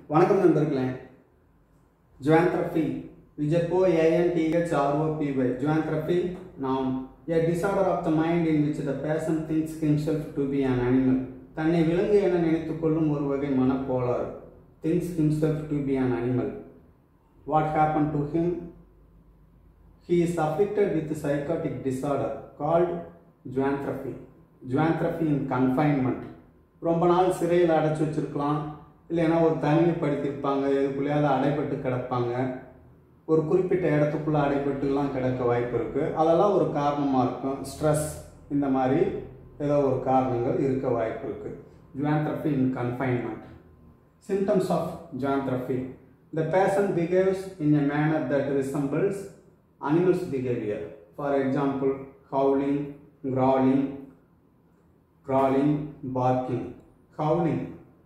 வணக்கம் நண்பர்களே ஜுவான்த்ரபி விஜப்போ ஏஎன்டிஹெச்ஆர்ஓபிஒய் ஜுவான்த்ரபி நாம் a disorder of the mind in which the person thinks himself to be an animal தன்னை விலங்கு என நினைத்துக் கொள்ளும் ஒரு வகை மனக்கோளாறு thinks himself to be an animal what happened to him he is afflicted with psychotic disorder called ஜுவான்த்ரபி ஜுவான்த்ரபி in confinement ரொம்ப நாள் சிறையில் அடைச்சி வச்சிருக்கலாம் இல்லைன்னா ஒரு தனிமைப்படுத்தியிருப்பாங்க எதுக்குள்ளேயாவது அடைபட்டு கிடப்பாங்க ஒரு குறிப்பிட்ட இடத்துக்குள்ளே அடைபட்டுலாம் கிடக்க வாய்ப்பு இருக்குது அதெல்லாம் ஒரு காரணமாக இருக்கும் ஸ்ட்ரெஸ் இந்த மாதிரி ஏதோ ஒரு காரணங்கள் இருக்க வாய்ப்பு இருக்குது zoanthropy in confinement symptoms of zoanthropy the person behaves in a manner that resembles animals behavior for example howling growling crawling barking howling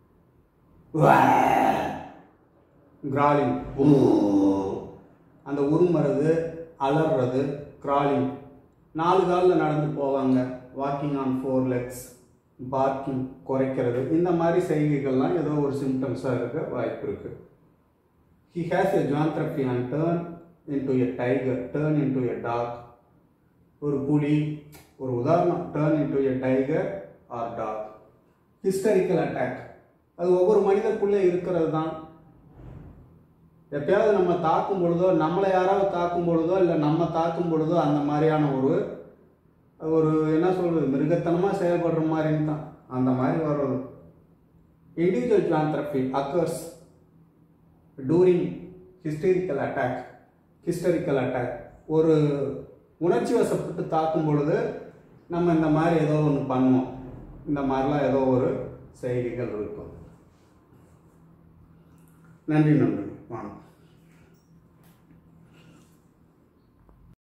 crawling அந்த உருமறது அலறது கிராலிங் நாலு காலில் நடந்து போவாங்க walking on four legs barking குறைக்கிறது இந்த மாதிரி செய்கைகள்லாம் ஏதோ ஒரு சிம்டம்ஸாக இருக்க வாய்ப்பு இருக்கு he has a zoanthropy and turn into a tiger turn into a dog ஒரு புலி ஒரு உதாரணம் turn into a tiger or dog hysterical attack அது ஒவ்வொரு மனிதருக்குள்ளே இருக்கிறது தான் எப்பயாவது நம்ம தாக்கும் பொழுதோ நம்மளை யாராவது தாக்கும் பொழுதோ இல்லை நம்ம தாக்கும் பொழுதோ அந்த மாதிரியான ஒரு ஒரு என்ன சொல்றது மிருகத்தனமாக செயல்படுற மாதிரின்னு தான் அந்த மாதிரி வர்றது individual zoanthropy occurs during hysterical attack hysterical attack ஒரு உணர்ச்சி வசப்பட்டு தாக்கும் பொழுது நம்ம இந்த மாதிரி ஏதோ ஒன்று பண்ணுவோம் இந்த மாதிரிலாம் ஏதோ ஒரு செய்திகள் இருக்கும் நன்றி நன்றி வணக்கம்